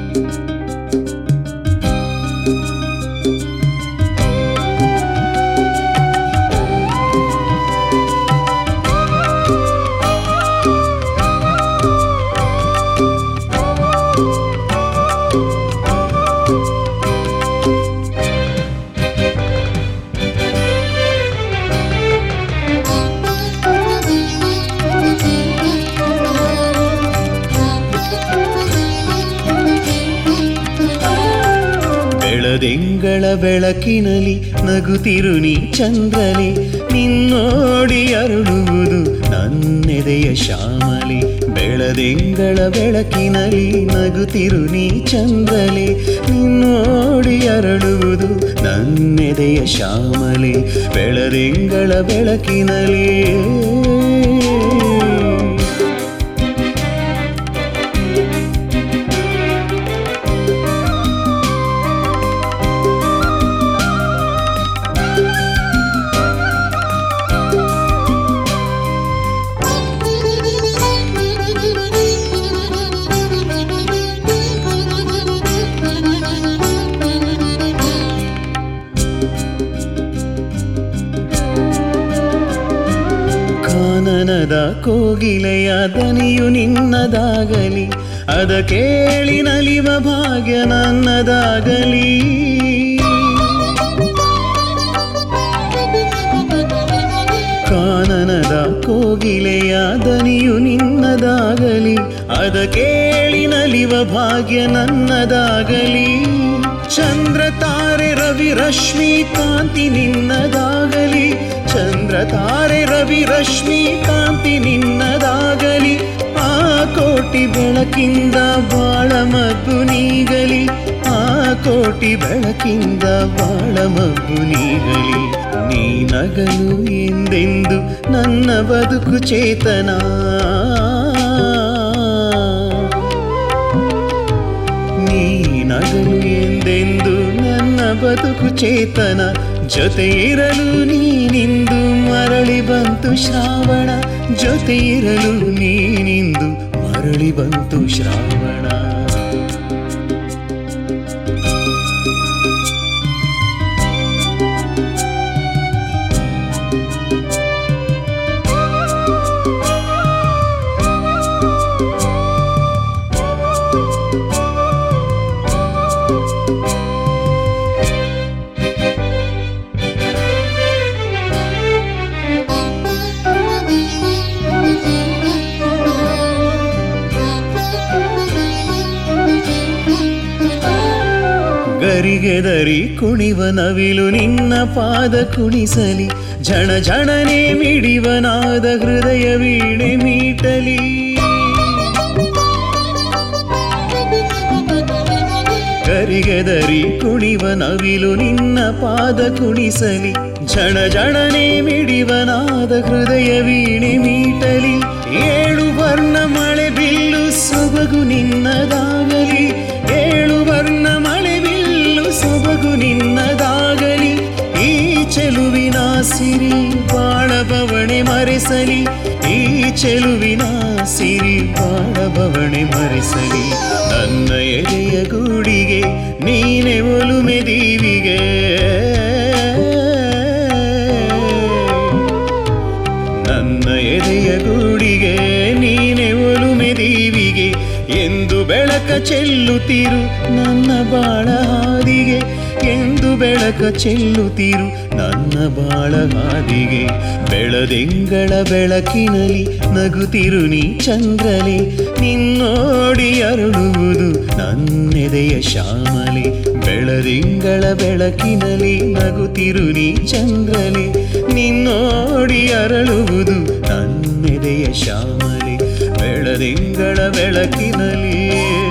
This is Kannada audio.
ಬೆಳದಿಂಗಳ ಬೆಳಕಿನಲಿ ನಗುತ್ತಿರು ನೀ ಚಂದ್ರಲಿ ನಿನ್ನೋಡಿ ಅರುಳುವುದು ನನ್ನೆದೆಯ ಶ್ಯಾಮಲಿ ಬೆಳದಿಂಗಳ ಬೆಳಕಿನಲಿ ನಗುತ್ತಿರು ನೀ ಚಂದ್ರಲಿ ನಿನ್ನೋಡಿ ಅರಳುವುದು ನನ್ನೆದೆಯ ಶ್ಯಾಮಲಿ ಬೆಳದಿಂಗಳ ಬೆಳಕಿನಲಿ ಕಾನನದ ಕೋಗಿಲೆಯ ದನಿಯು ನಿನ್ನದಾಗಲಿ ಅದ ಕೇಳಿ ನಲಿವ ಭಾಗ್ಯ ನನ್ನದಾಗಲಿ ಕಾನನದ ಕೋಗಿಲೆಯ ದನಿಯು ನಿನ್ನದಾಗಲಿ ಅದ ಕೇಳಿ ನಲಿವ ಭಾಗ್ಯ ನನ್ನದಾಗಲಿ ಚಂದ್ರ ತಾರೆ ರವಿ ರಶ್ಮಿ ಕಾಂತಿ ನಿನ್ನದಾಗಲಿ ಚಂದ್ರ ತಾರೆ ರವಿ ರಶ್ಮಿ ಕಾಂತಿ ನಿನ್ನದಾಗಲಿ ಆ ಕೋಟಿ ಬೆಳಕಿಂದ ಬಾಳ ಮಬ್ಬು ನೀಗಲಿ ಆ ಕೋಟಿ ಬೆಳಕಿಂದ ಬಾಳ ಮಬ್ಬು ನೀಗಲಿ ನೀ ನಗಲು ಎಂದೆಂದು ನನ್ನ ಬದುಕು ಚೇತನ ನೀ ನಗಲು ಎಂದೆಂದು ನನ್ನ ಬದುಕು ಚೇತನ ಜೊತೆ ಇರಲು ನೀನಿಂದು ಮರಳಿ ಬಂತು ಶ್ರಾವಣ ಜೊತೆ ಇರಲು ನೀನಿಂದು ಮರಳಿ ಬಂತು ಶ್ರಾವಣ ಗರಿಗೆದರಿ ಕುಣಿವ ನವಿಲು ನಿನ್ನ ಪಾದ ಕುಣಿಸಲಿ ಝಣ ಝಣನೆ ಮಿಡಿವನಾದ ಹೃದಯ ವೀಣೆ ಮೀಟಲಿ ಗರಿಗೆದರಿ ಕುಣಿವ ನವಿಲು ನಿನ್ನ ಪಾದ ಕುಣಿಸಲಿ ಝಣ ಝಣನೆ ಮಿಡಿವನಾದ ಹೃದಯ ವೀಣೆ ಮೀಟಲಿ ಏಳು ವರ್ಣ ಮಳೆ ಬಿಲ್ಲು ಸೊಬಗು ನಿನ್ನದಾಗಲಿ ಏಳು ವರ್ಣ ಮಳೆ ಬಿಲ್ಲು ಸೊಬಗು ನಿನ್ನದಾಗಲಿ ಈ ಚೆಲುವಿನ ಸಿರಿ ಬಾಳ ಬವಣೆ ಮರೆಸಲಿ ಈ ಚೆಲುವಿನ ಸಿರಿ ಬಾಳ ಬವಣೆ ಮರೆಸಲಿ ನನ್ನ ಎದೆಯ ಗೂಡಿಗೆ ನೀನೆ ಒಲುಮೆ ದೀವಿಗೆ ನನ್ನ ಎದೆಯ ಗೂಡಿಗೆ ನೀನೆ ಒಲುಮೆ ದೀವಿಗೆ ಎಂದು ಬೆಳಕ ಚೆಲ್ಲುತ್ತಿರು ನನ್ನ ಬಾಳ ಹಾದಿಗೆ ಎಂದು ಬೆಳಕ ಚೆಲ್ಲುತ್ತಿರು ನನ್ನ ಬಾಳ ಹಾದಿಗೆ ಬೆಳದಿಂಗಳ ಬೆಳಕಿನಲಿ ನಗುತ್ತಿರು ನೀ ಚಂದ್ರಲೆ ನಿನ್ನೋಡಿ ಅರುಳುವುದು ನನ್ನೆದೆಯ ಶ್ಯಾಮಲೆ ಬೆಳದಿಂಗಳ ಬೆಳಕಿನಲಿ ನಗುತ್ತಿರು ನೀ ಚಂದ್ರಲೆ ನಿನ್ನೋಡಿ ಅರಳುವುದು ನನ್ನೆದೆಯ ಶ್ಯಾಮಲೆ ಬೆಳದಿಂಗಳ ಬೆಳಕಿನಲಿ